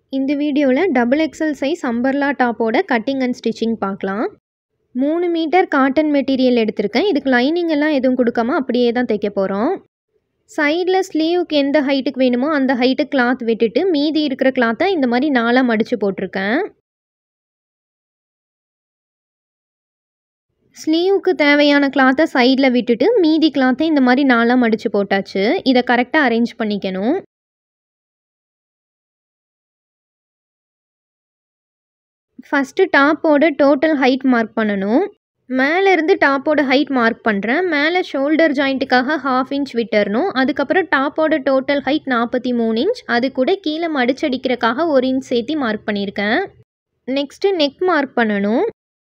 இந்த வீடியோவில் double XL size umbrella டாப்போட கட்டிங் அண்ட் ஸ்டிச்சிங் பார்க்கலாம் மூணு மீட்டர் காட்டன் மெட்டீரியல் எடுத்திருக்கேன் இதுக்கு லைனிங் எல்லாம் எதுவும் கொடுக்காம அப்படியே தான் தைக்க போகிறோம் சைடில் ஸ்லீவுக்கு எந்த ஹைட்டுக்கு வேணுமோ அந்த ஹைட்டுக்கு கிளாத் விட்டுட்டு மீதி இருக்கிற கிளாத்தை இந்த மாதிரி நாலாக மடித்து போட்டிருக்கேன் ஸ்லீவுக்கு தேவையான கிளாத்தை சைடில் விட்டுட்டு மீதி கிளாத்தை இந்த மாதிரி நாலாக மடித்து போட்டாச்சு இதை கரெக்டாக அரேஞ்ச் பண்ணிக்கணும் ஃபஸ்ட்டு டாப்போட டோட்டல் ஹைட் மார்க் பண்ணணும் மேலேருந்து டாப்போட ஹைட் மார்க் பண்ணுறேன் மேலே ஷோல்டர் ஜாயிண்ட்டுக்காக ஹாஃப் இன்ச் விட்டுறணும் அதுக்கப்புறம் டாப்போட டோட்டல் ஹைட் நாற்பத்தி மூணு இன்ச் அது கூட கீழே மடிச்சடிக்கிறக்காக ஒரு இன்ச் சேர்த்து மார்க் பண்ணியிருக்கேன் நெக்ஸ்ட்டு நெக் மார்க் பண்ணணும்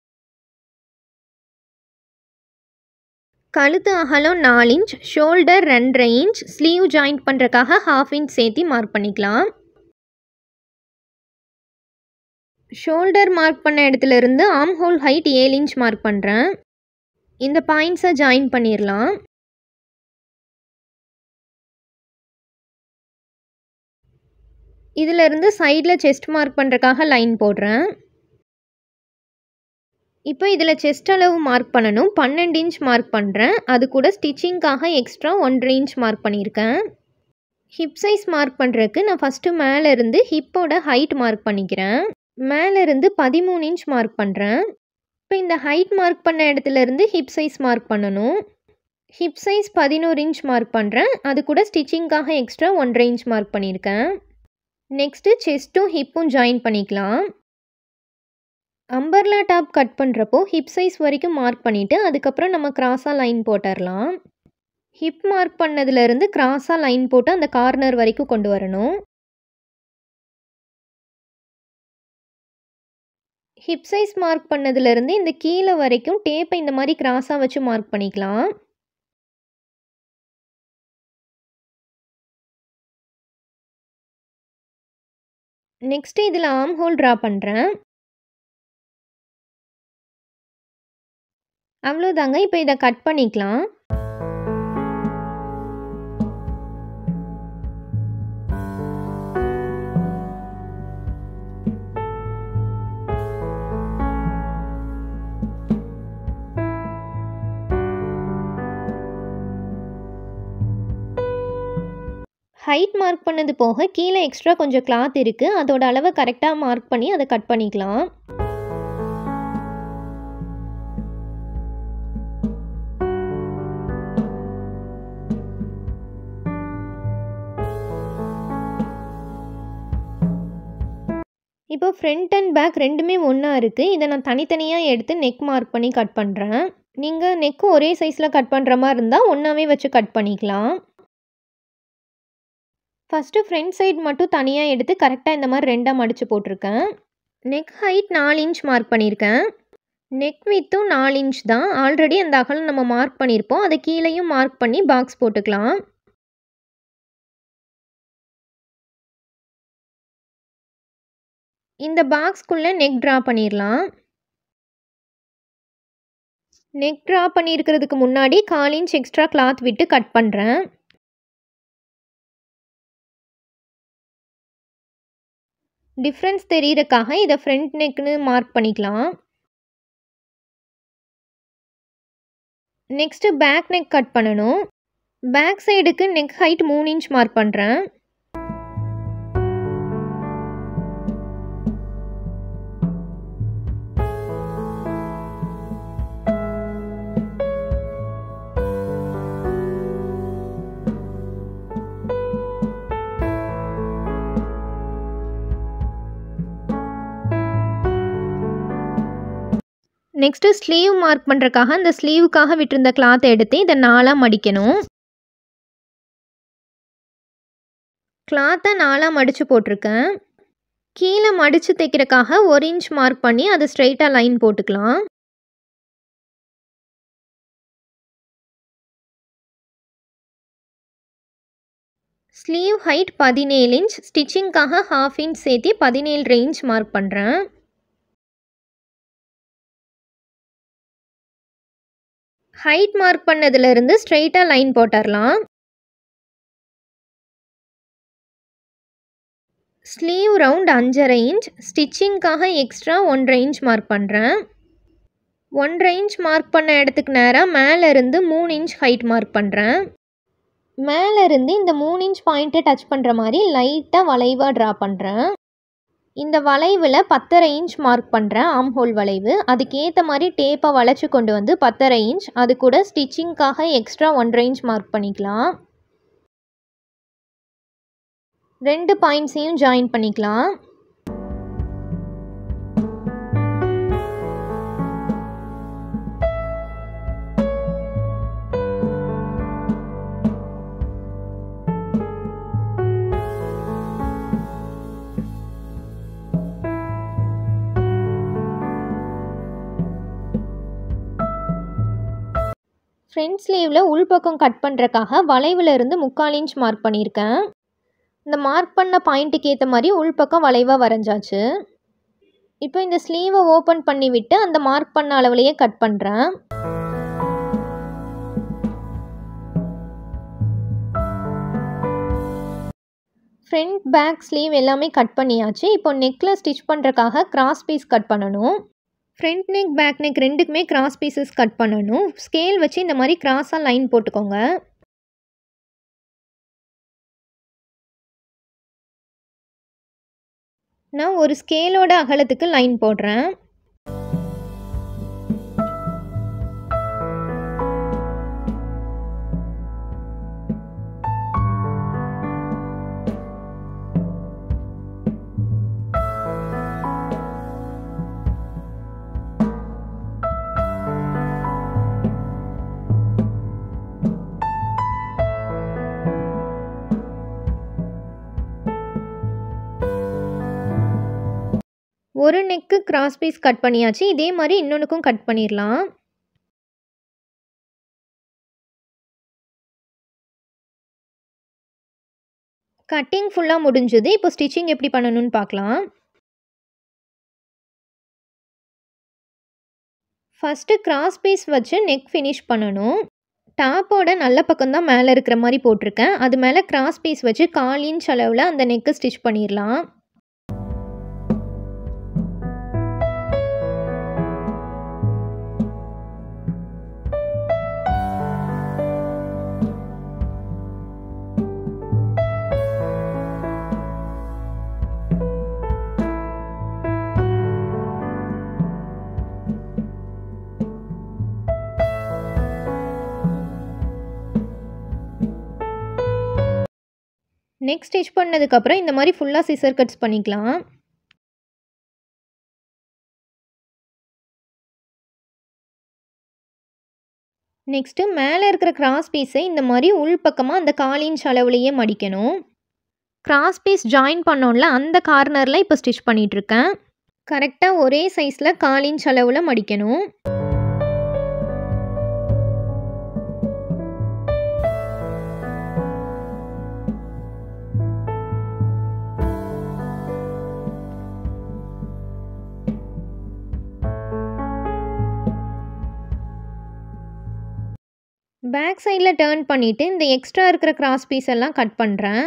கழுத்து அகலம் நாலு இன்ச் ஷோல்டர் ரெண்டரை இன்ச் ஸ்லீவ் ஜாயிண்ட் பண்ணுறக்காக ஹாஃப் இன்ச் சேர்த்து மார்க் பண்ணிக்கலாம் ஷோல்டர் மார்க் பண்ண இடத்துல இருந்து ஆம் ஹோல் ஹைட் ஏழு இன்ச் மார்க் பண்ணுறேன் இந்த பாயிண்ட்ஸை ஜாயின் பண்ணிடலாம் இதிலிருந்து சைடில் செஸ்ட் மார்க் பண்ணுறக்காக லைன் போடுறேன் இப்போ இதில் செஸ்ட் அளவு மார்க் பண்ணணும் பன்னெண்டு இன்ச் மார்க் பண்ணுறேன் அது கூட ஸ்டிச்சிங்க்காக எக்ஸ்ட்ரா ஒன்றரை இன்ச் மார்க் பண்ணியிருக்கேன் ஹிப் சைஸ் மார்க் பண்ணுறதுக்கு நான் ஃபஸ்ட்டு மேலே இருந்து ஹிப்போட ஹைட் மார்க் பண்ணிக்கிறேன் மேலேருந்து பதிமூணு இன்ச் மார்க் பண்ணுறேன் இப்போ இந்த ஹைட் மார்க் பண்ண இடத்துல இருந்து ஹிப் சைஸ் மார்க் பண்ணணும் ஹிப் சைஸ் பதினோரு இன்ச் மார்க் பண்ணுறேன் அது கூட ஸ்டிச்சிங்காக எக்ஸ்ட்ரா ஒன்றரை இன்ச் மார்க் பண்ணியிருக்கேன் நெக்ஸ்ட்டு செஸ்ட்டும் ஹிப்பும் ஜாயின் பண்ணிக்கலாம் அம்பர்லா டாப் கட் பண்ணுறப்போ ஹிப் சைஸ் வரைக்கும் மார்க் பண்ணிவிட்டு அதுக்கப்புறம் நம்ம கிராஸாக லைன் போட்டுடலாம் ஹிப் மார்க் பண்ணதுலேருந்து கிராஸாக லைன் போட்டு அந்த கார்னர் வரைக்கும் கொண்டு வரணும் ஹிப் சைஸ் மார்க் பண்ணதுலேருந்து இந்த கீழே வரைக்கும் டேப்பை இந்த மாதிரி கிராஸாக வச்சு மார்க் பண்ணிக்கலாம் நெக்ஸ்ட்டு இதில் ஆம் ஹோல் ட்ரா பண்ணுறேன் அவ்வளோதாங்க இப்போ இதை கட் பண்ணிக்கலாம் ஹைட் மார்க் பண்ணது போக கீழே எக்ஸ்ட்ரா கொஞ்சம் கிளாத் இருக்குது அதோட அளவை கரெக்டாக மார்க் பண்ணி அதை கட் பண்ணிக்கலாம் இப்போ ஃப்ரண்ட் அண்ட் பேக் ரெண்டுமே ஒன்றா இருக்குது இதை நான் தனித்தனியாக எடுத்து நெக் மார்க் பண்ணி கட் பண்ணுறேன் நீங்கள் நெக்கு ஒரே சைஸில் கட் பண்ணுற மாதிரி இருந்தால் ஒன்றாவே வச்சு கட் பண்ணிக்கலாம் ஃபஸ்ட்டு ஃப்ரண்ட் சைடு மட்டும் தனியாக எடுத்து கரெக்டாக இந்த மாதிரி ரெண்டாக மடித்து போட்டிருக்கேன் நெக் ஹைட் நாலு இன்ச் மார்க் பண்ணியிருக்கேன் நெக் வித்தும் நாலு இன்ச் தான் ஆல்ரெடி அந்த அகலம் நம்ம மார்க் பண்ணியிருப்போம் அதை கீழேயும் மார்க் பண்ணி பாக்ஸ் போட்டுக்கலாம் இந்த பாக்ஸ்க்குள்ளே நெக் ட்ரா பண்ணிடலாம் நெக் ட்ரா பண்ணியிருக்கிறதுக்கு முன்னாடி கால் இன்ச் எக்ஸ்ட்ரா கிளாத் விட்டு கட் பண்ணுறேன் டிஃப்ரென்ஸ் தெரியறக்காக இதை ஃப்ரண்ட் நெக்னு மார்க் பண்ணிக்கலாம் நெக்ஸ்ட்டு பேக் நெக் கட் பண்ணணும் பேக் சைடுக்கு நெக் ஹைட் மூணு இன்ச் மார்க் பண்ணுறேன் நெக்ஸ்ட்டு ஸ்லீவ் மார்க் பண்ணுறக்காக அந்த ஸ்லீவுக்காக விட்டிருந்த கிளாத்தை எடுத்து இதை நாலாக மடிக்கணும் கிளாத்தை நாலாக மடித்து போட்டிருக்கேன் கீழே மடித்து தைக்கிறக்காக ஒரு இன்ச் மார்க் பண்ணி அதை ஸ்ட்ரைட்டாக லைன் போட்டுக்கலாம் ஸ்லீவ் ஹைட் பதினேழு இன்ச் ஸ்டிச்சிங்க்காக ஹாஃப் இன்ச் சேர்த்து பதினேழு ரேஞ்ச் மார்க் பண்ணுறேன் ஹைட் மார்க் பண்ணதுலேருந்து ஸ்ட்ரெயிட்டாக லைன் போட்டுடலாம் ஸ்லீவ் ரவுண்ட் அஞ்சரை இன்ச் ஸ்டிச்சிங்க்காக எக்ஸ்ட்ரா ஒன்றரை இன்ச் மார்க் பண்ணுறேன் ஒன்றரை இன்ச் மார்க் பண்ண இடத்துக்கு நேராக மேலேருந்து மூணு இன்ச் ஹைட் மார்க் பண்ணுறேன் மேலேருந்து இந்த மூணு இன்ச் பாயிண்ட்டை டச் பண்ணுற மாதிரி லைட்டாக வளைவாக ட்ரா பண்ணுறேன் இந்த வளைவில் பத்தரை இன்ச் மார்க் பண்ணுறேன் ஆம் ஹோல் வளைவு அதுக்கேற்ற மாதிரி டேப்பை வளைச்சி கொண்டு வந்து பத்தரை இன்ச் அது கூட ஸ்டிச்சிங்க்காக எக்ஸ்ட்ரா ஒன்றரை இன்ச் மார்க் பண்ணிக்கலாம் ரெண்டு பாயிண்ட்ஸையும் ஜாயின் பண்ணிக்கலாம் ஃப்ரண்ட் ஸ்லீவில் உள்பக்கம் கட் பண்ணுறக்காக வளைவில் இருந்து முக்கால் இன்ச் மார்க் பண்ணியிருக்கேன் இந்த மார்க் பண்ண பாயிண்ட்டுக்கு ஏற்ற மாதிரி உள்பக்கம் வளைவாக வரைஞ்சாச்சு இப்போ இந்த ஸ்லீவை ஓப்பன் பண்ணி விட்டு அந்த மார்க் பண்ண அளவுலையே கட் பண்ணுறேன் ஃப்ரண்ட் பேக் ஸ்லீவ் எல்லாமே கட் பண்ணியாச்சு இப்போ நெக்கில் ஸ்டிச் பண்ணுறக்காக கிராஸ் பீஸ் கட் பண்ணணும் ஃப்ரண்ட் நெக் பேக் நெக் ரெண்டுக்குமே கிராஸ் பீசஸ் கட் பண்ணணும் ஸ்கேல் வச்சு இந்த மாதிரி கிராஸாக லைன் போட்டுக்கோங்க நான் ஒரு ஸ்கேலோட அகலத்துக்கு லைன் போடுறேன் ஒரு நெக்கு கிராஸ் பீஸ் கட் பண்ணியாச்சு இதே மாதிரி இன்னொன்றுக்கும் கட் பண்ணிடலாம் கட்டிங் ஃபுல்லாக முடிஞ்சது இப்போ ஸ்டிச்சிங் எப்படி பண்ணணும்னு பார்க்கலாம் ஃபஸ்ட்டு கிராஸ் பீஸ் வச்சு நெக் ஃபினிஷ் பண்ணணும் டாப்போட நல்ல பக்கம் தான் மேலே இருக்கிற மாதிரி போட்டிருக்கேன் அது மேலே கிராஸ் பீஸ் வச்சு கால் இன்ச் அளவில் அந்த நெக்கு ஸ்டிச் பண்ணிடலாம் நெக் ஸ்டிச் பண்ணதுக்கப்புறம் இந்த மாதிரி ஃபுல்லாக சிசர் கட்ஸ் பண்ணிக்கலாம் நெக்ஸ்ட்டு மேலே இருக்கிற கிராஸ் பீஸை இந்த மாதிரி உள் பக்கமாக அந்த கால் இன்ச் அளவுலையே மடிக்கணும் கிராஸ் பீஸ் ஜாயின் பண்ணோம்ல அந்த கார்னரில் இப்போ ஸ்டிச் பண்ணிகிட்ருக்கேன் கரெக்டாக ஒரே சைஸில் கால் இன்ச் அளவில் மடிக்கணும் பேக் சைடில் டேர்ன் பண்ணிவிட்டு இந்த எக்ஸ்ட்ரா இருக்கிற கிராஸ் பீஸ் எல்லாம் கட் பண்ணுறேன்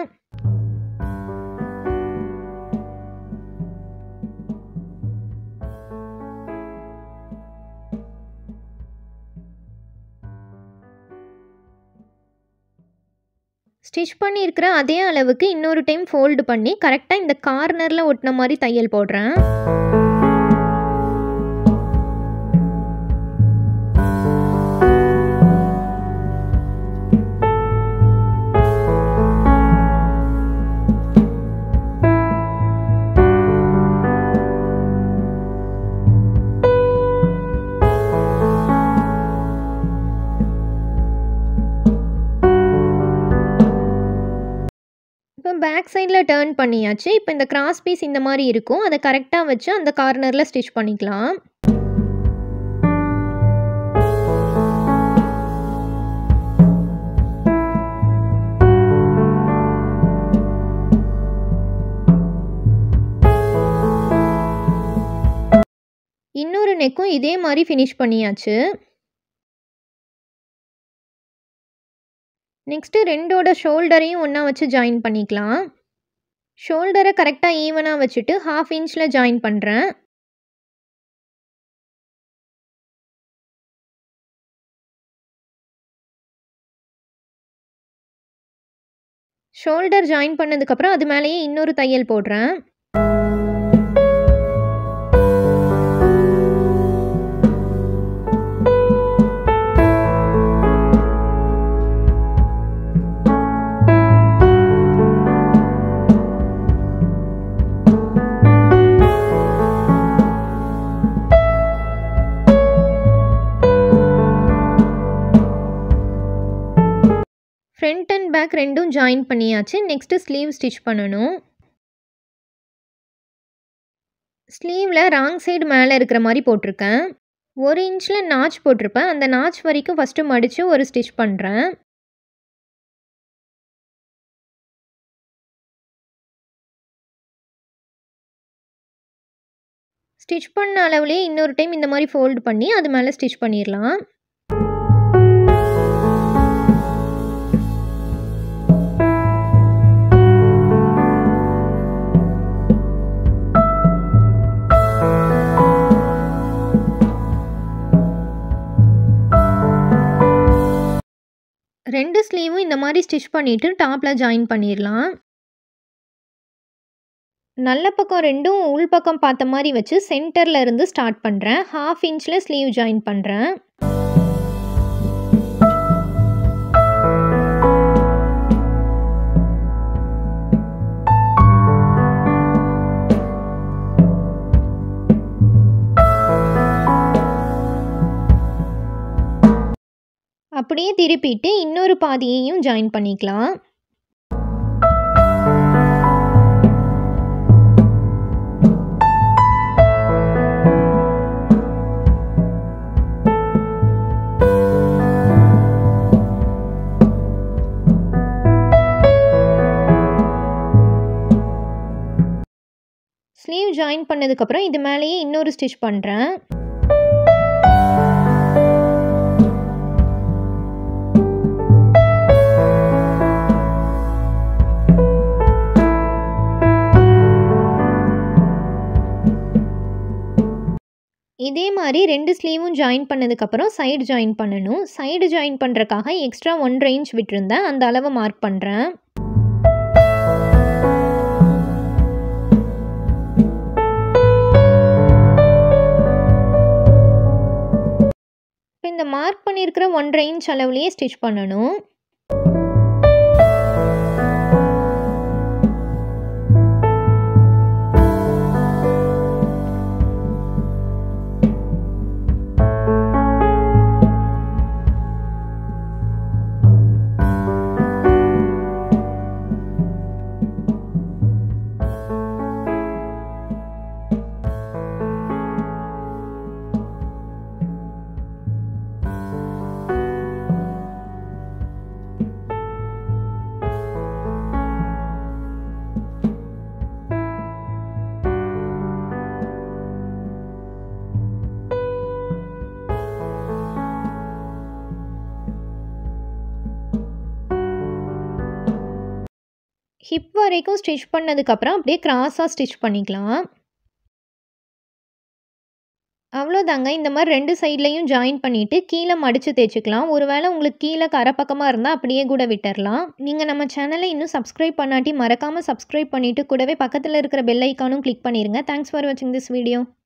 ஸ்டிச் பண்ணியிருக்கிற அதே அளவுக்கு இன்னொரு டைம் ஃபோல்டு பண்ணி கரெக்டாக இந்த கார்னரில் ஒட்டின மாதிரி தையல் போடுறேன் இப்போ பேக் சைடில் டேர்ன் பண்ணியாச்சு இப்போ இந்த கிராஸ் பீஸ் இந்த மாதிரி இருக்கும் அதை கரெக்டாக வச்சு அந்த கார்னரில் ஸ்டிச் பண்ணிக்கலாம் இன்னொரு நெக்கும் இதே மாதிரி ஃபினிஷ் பண்ணியாச்சு நெக்ஸ்ட்டு ரெண்டோட ஷோல்டரையும் ஒன்றா வச்சு ஜாயின் பண்ணிக்கலாம் ஷோல்டரை கரெக்டாக ஈவனாக வச்சுட்டு ஹாஃப் இன்ச்சில் ஜாயின் பண்ணுறேன் ஷோல்டர் ஜாயின் பண்ணதுக்கப்புறம் அது மேலேயே இன்னொரு தையல் போடுறேன் ஃப்ரண்ட் அண்ட் பேக் ரெண்டும் ஜாயின் பண்ணியாச்சு நெக்ஸ்ட்டு ஸ்லீவ் ஸ்டிச் பண்ணணும் ஸ்லீவில் ராங் சைடு மேலே இருக்கிற மாதிரி போட்டிருக்கேன் ஒரு இன்ச்சில் நாச் போட்டிருப்பேன் அந்த நாச் வரைக்கும் ஃபஸ்ட்டு மடித்து ஒரு ஸ்டிச் பண்ணுறேன் ஸ்டிச் பண்ண அளவுலேயே இன்னொரு டைம் இந்த மாதிரி ஃபோல்டு பண்ணி அது மேலே ஸ்டிச் பண்ணிடலாம் ரெண்டு ஸ்லீவும் இந்த மாதிரி ஸ்டிச் பண்ணிவிட்டு டாப்பில் ஜாயின் பண்ணிடலாம் நல்ல பக்கம் ரெண்டும் உள் பக்கம் பார்த்த மாதிரி வச்சு சென்டரில் இருந்து ஸ்டார்ட் பண்ணுறேன் ஹாஃப் இன்ச்சில் ஸ்லீவ் ஜாயின் பண்ணுறேன் அப்படியே திருப்பிட்டு இன்னொரு பாதியையும் ஜாயின் பண்ணிக்கலாம் ஸ்லீவ் ஜாயின் பண்ணதுக்கப்புறம் இது மேலேயே இன்னொரு ஸ்டிச் பண்ணுறேன் இதே மாதிரி ரெண்டு ஸ்லீவும் ஜாயின் பண்ணதுக்கப்புறம் சைடு ஜாயின் பண்ணணும் சைடு ஜாயின் பண்ணுறக்காக எக்ஸ்ட்ரா ஒன்றரை இன்ச் விட்டுருந்தேன் அந்த அளவை மார்க் பண்ணுறேன் இப்போ இந்த மார்க் பண்ணியிருக்கிற ஒன்றரை இன்ச் அளவுலேயே ஸ்டிச் பண்ணணும் ஹிப் வரைக்கும் ஸ்டிச் பண்ணதுக்கப்புறம் அப்படியே கிராஸாக ஸ்டிச் பண்ணிக்கலாம் அவ்வளோதாங்க இந்த மாதிரி ரெண்டு சைட்லேயும் ஜாயின் பண்ணிவிட்டு கீழே மடித்து தேய்ச்சிக்கலாம் ஒருவேளை உங்களுக்கு கீழே கரை பக்கமாக இருந்தால் அப்படியே கூட விட்டுறலாம் நீங்கள் நம்ம சேனலை இன்னும் சப்ஸ்கிரைப் பண்ணாட்டி மறக்காமல் சப்ஸ்கிரைப் பண்ணிவிட்டு கூடவே பக்கத்தில் இருக்கிற பெல் ஐக்கானும் கிளிக் பண்ணிடுங்க தேங்க்ஸ் ஃபார் வாட்சிங் திஸ் வீடியோ